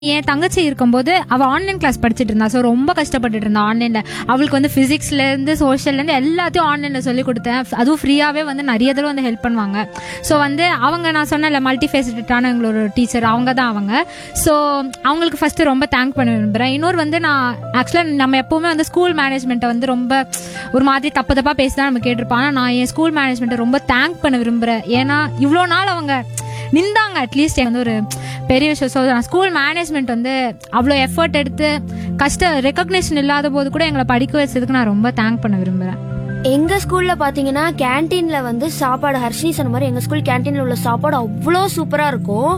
என் தங்கச்சி இருக்கும்போது அவ ஆன்லைன் கிளாஸ் படிச்சிட்டு இருந்தா ஸோ ரொம்ப கஷ்டப்பட்டுட்டு இருந்தா ஆன்லைன்ல அவளுக்கு வந்து பிசிக்ஸ்ல இருந்து சோஷியல்ல இருந்து எல்லாத்தையும் ஆன்லைன்ல சொல்லி கொடுத்தேன் அதுவும் ஃப்ரீயாவே வந்து நிறைய தடவை வந்து ஹெல்ப் பண்ணுவாங்க ஸோ வந்து அவங்க நான் சொன்னல மல்டி ஃபேசிட்டான எங்களோட டீச்சர் அவங்க தான் அவங்க ஸோ அவங்களுக்கு ஃபர்ஸ்ட் ரொம்ப தேங்க் பண்ண விரும்புறேன் இன்னொரு வந்து நான் ஆக்சுவலாக நம்ம எப்பவுமே வந்து ஸ்கூல் மேனேஜ்மெண்ட்டை வந்து ரொம்ப ஒரு மாதிரி தப்பு தப்பா பேசிதான் நம்ம கேட்டிருப்போம் ஆனா நான் என் ஸ்கூல் மேனேஜ்மெண்ட்டை ரொம்ப தேங்க் பண்ண விரும்புறேன் ஏன்னா இவ்வளோ நாள் அவங்க நின்றாங்க அட்லீஸ்ட் வந்து ஒரு பெரிய விஷயம் ஸோ நான் ஸ்கூல் மேனேஜ்மெண்ட் வந்து அவ்வளோ எஃபர்ட் எடுத்து கஷ்ட ரெக்கக்னேஷன் இல்லாத போது கூட எங்களை படிக்க வச்சதுக்கு நான் ரொம்ப தேங்க் பண்ண விரும்புகிறேன் எங்க ஸ்கூல்ல பாத்தீங்கன்னா கேண்டீன்ல வந்து சாப்பாடு ஹர்ஷினி சொன்ன மாதிரி எங்க ஸ்கூல் கேண்டீன்ல உள்ள சாப்பாடு அவ்வளோ சூப்பரா இருக்கும்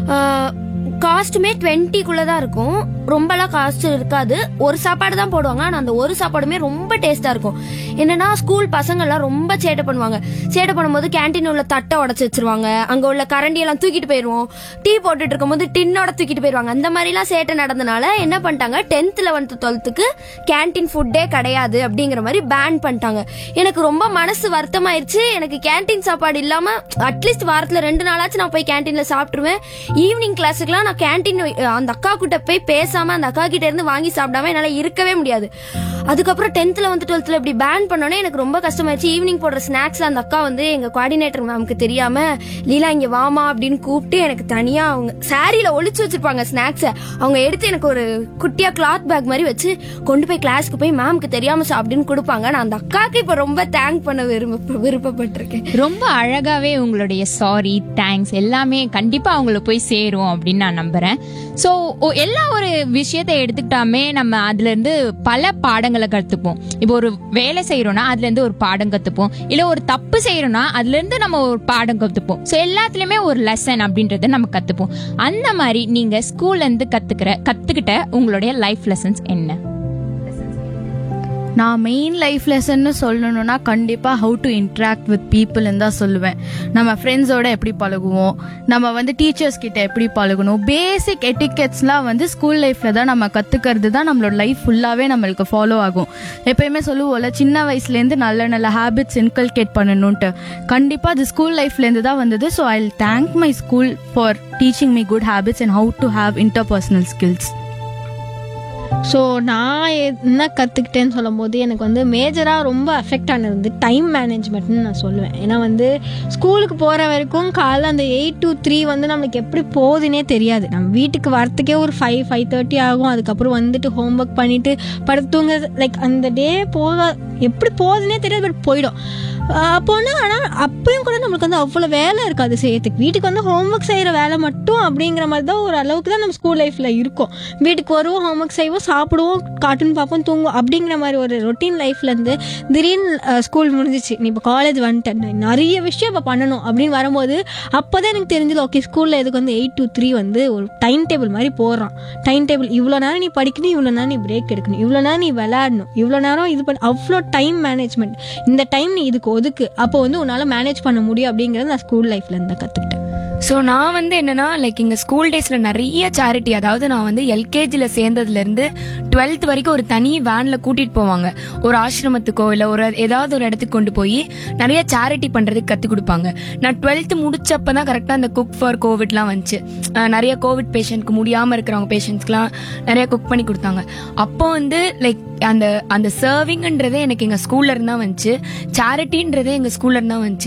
காஸ்ட்டுமே டுவெண்ட்டிக்குள்ள தான் இருக்கும் ரொம்பலாம் காஸ்ட் இருக்காது ஒரு சாப்பாடு தான் போடுவாங்க ஆனா அந்த ஒரு சாப்பாடுமே ரொம்ப டேஸ்டா இருக்கும் என்னன்னா ஸ்கூல் பசங்க எல்லாம் ரொம்ப சேட்டை பண்ணுவாங்க சேட்டை பண்ணும்போது கேண்டீன் உள்ள தட்டை உடச்சு வச்சிருவாங்க அங்க உள்ள கரண்டி எல்லாம் தூக்கிட்டு போயிருவோம் டீ போட்டுட்டு இருக்கும்போது டின்னோட தூக்கிட்டு போயிருவாங்க அந்த மாதிரிலாம் சேட்டை நடந்தனால என்ன பண்ணிட்டாங்க டென்த் லெவன்த் டுவெல்த்துக்கு கேண்டீன் ஃபுட்டே கிடையாது அப்படிங்கிற மாதிரி பேன் பண்ணிட்டாங்க எனக்கு ரொம்ப மனசு வருத்தமாயிருச்சு எனக்கு கேண்டீன் சாப்பாடு இல்லாம அட்லீஸ்ட் வாரத்துல ரெண்டு நாளாச்சும் நான் போய் கேண்டீன்ல சாப்பிட்டுருவேன் ஈவினிங் கிளாஸுக்குலாம் நான் கேண்டீன் அந்த அக்கா கிட்ட போய் பேசாம அந்த அக்கா கிட்ட இருந்து வாங்கி சாப்பிடாம என்னால இருக்கவே முடியாது அதுக்கப்புறம் டென்த்ல வந்து டுவெல்த்ல இப்படி பேன் பண்ணோன்னே எனக்கு ரொம்ப கஷ்டமாயிருச்சு ஈவினிங் போடுற ஸ்நாக்ஸ் அந்த அக்கா வந்து எங்க கோஆர்டினேட்டர் மேம்க்கு தெரியாம லீலா இங்க வாமா அப்படின்னு கூப்பிட்டு எனக்கு தனியா அவங்க சாரியில ஒளிச்சு வச்சிருப்பாங்க ஸ்நாக்ஸை அவங்க எடுத்து எனக்கு ஒரு குட்டியா கிளாத் பேக் மாதிரி வச்சு கொண்டு போய் கிளாஸ்க்கு போய் மேம்க்கு தெரியாம சாப்பிடுன்னு கொடுப்பாங்க நான் அந்த அக்காக்கு இப்ப ரொம்ப தேங்க் பண்ண விரும்ப விருப்பப்பட்டிருக்கேன் ரொம்ப அழகாவே உங்களுடைய சாரி தேங்க்ஸ் எல்லாமே கண்டிப்பா அவங்களுக்கு போய் சேரும் அப்படின்னு நான் நம்புறேன் ஸோ எல்லா ஒரு விஷயத்தை எடுத்துக்கிட்டாமே நம்ம அதுல இருந்து பல பாடங்களை கத்துப்போம் இப்போ ஒரு வேலை செய்யறோம்னா அதுல இருந்து ஒரு பாடம் கத்துப்போம் இல்ல ஒரு தப்பு செய்யறோம்னா அதுல இருந்து நம்ம ஒரு பாடம் கத்துப்போம் ஸோ எல்லாத்துலயுமே ஒரு லெசன் அப்படின்றத நம்ம கத்துப்போம் அந்த மாதிரி நீங்க ஸ்கூல்ல இருந்து கத்துக்கிற கத்துக்கிட்ட உங்களுடைய லைஃப் லெசன்ஸ் என்ன நான் மெயின் லைஃப் லெசன்னு சொல்லணும்னா கண்டிப்பாக ஹவு டு இன்ட்ராக்ட் வித் பீப்புள்னு தான் சொல்லுவேன் நம்ம ஃப்ரெண்ட்ஸோட எப்படி பழகுவோம் நம்ம வந்து டீச்சர்ஸ் கிட்ட எப்படி பழகணும் பேசிக் எட்டிகெட்ஸ்லாம் வந்து ஸ்கூல் லைஃப்பில் தான் நம்ம கற்றுக்கிறது தான் நம்மளோட லைஃப் ஃபுல்லாகவே நம்மளுக்கு ஃபாலோ ஆகும் எப்பயுமே சொல்லுவோம்ல சின்ன வயசுலேருந்து நல்ல நல்ல ஹேபிட்ஸ் இன்கல்கேட் பண்ணணுன்ட்டு கண்டிப்பாக அது ஸ்கூல் லைஃப்லேருந்து தான் வந்தது so I thank my school for teaching me good habits and how to have interpersonal skills so நான் என்ன கற்றுக்கிட்டேன்னு சொல்லும் போது எனக்கு வந்து மேஜராக ரொம்ப அஃபெக்ட் ஆனது வந்து டைம் மேனேஜ்மெண்ட்னு நான் சொல்லுவேன் ஏன்னா வந்து ஸ்கூலுக்கு போகிற வரைக்கும் காலைல அந்த எயிட் டு த்ரீ வந்து நம்மளுக்கு எப்படி போகுதுன்னே தெரியாது நம்ம வீட்டுக்கு வரத்துக்கே ஒரு ஃபைவ் ஃபைவ் தேர்ட்டி ஆகும் அதுக்கப்புறம் வந்துட்டு ஹோம்ஒர்க் பண்ணிட்டு படுத்து தூங்க லைக் அந்த டே போக எப்படி போகுதுன்னே தெரியாது பட் போயிடும் அப்போனா ஆனால் அப்பயும் கூட நம்மளுக்கு வந்து அவ்வளோ வேலை இருக்காது செய்யறதுக்கு வீட்டுக்கு வந்து ஹோம்ஒர்க் செய்கிற வேலை மட்டும் அப்படிங்கிற மாதிரி தான் ஒரு அளவுக்கு தான் நம்ம ஸ்கூல் லைஃப்பில் இருக்கும் வீட்டுக்கு வருவோம் ஹோம்ஒர்க் செய்வோம் சாப்பிடுவோம் கார்ட்டூன் பார்ப்போம் தூங்குவோம் அப்படிங்கிற மாதிரி ஒரு ரொட்டீன் லைஃப்லேருந்து திடீர்னு ஸ்கூல் முடிஞ்சிச்சு நீ இப்போ காலேஜ் வந்துட்டேன் நான் நிறைய விஷயம் இப்போ பண்ணணும் அப்படின்னு வரும்போது அப்போ தான் எனக்கு தெரிஞ்சது ஓகே ஸ்கூலில் இதுக்கு வந்து எயிட் டு த்ரீ வந்து ஒரு டைம் டேபிள் மாதிரி போடுறான் டைம் டேபிள் இவ்வளோ நேரம் நீ படிக்கணும் இவ்வளோ நேரம் நீ பிரேக் எடுக்கணும் இவ்வளோ நேரம் நீ விளையாடணும் இவ்வளோ நேரம் இது பண்ண அவ்வளோ டைம் மேனேஜ்மெண்ட் இந்த டைம் நீ இதுக்கு ஒதுக்கு அப்போ வந்து உன்னால் மேனேஜ் பண்ண முடியும் அப்படிங்கிறத நான் ஸ்கூல் லைஃப்ல இருந்து கற்றுக்கிட்டேன் ஸோ நான் வந்து என்னன்னா லைக் எங்கள் ஸ்கூல் டேஸில் நிறைய சேரிட்டி அதாவது நான் வந்து எல்கேஜியில் சேர்ந்ததுலேருந்து டுவெல்த் வரைக்கும் ஒரு தனி வேனில் கூட்டிகிட்டு போவாங்க ஒரு ஆசிரமத்துக்கோ இல்லை ஒரு ஏதாவது ஒரு இடத்துக்கு கொண்டு போய் நிறைய சேரிட்டி பண்ணுறதுக்கு கற்றுக் கொடுப்பாங்க நான் டுவெல்த் முடிச்சப்ப தான் கரெக்டாக அந்த குக் ஃபார் கோவிட்லாம் வந்துச்சு அஹ் நிறைய கோவிட் பேஷண்ட்க்கு முடியாமல் இருக்கிறவங்க பேஷண்ட்ஸ்க்குலாம் நிறைய குக் பண்ணி கொடுத்தாங்க அப்போ வந்து லைக் அந்த அந்த சர்விங்ன்றதே எனக்கு எங்கள் ஸ்கூல்ல இருந்தா வந்துச்சு சேரிட்டின்றதே எங்கள் ஸ்கூல்ல இருந்தா வந்துச்சு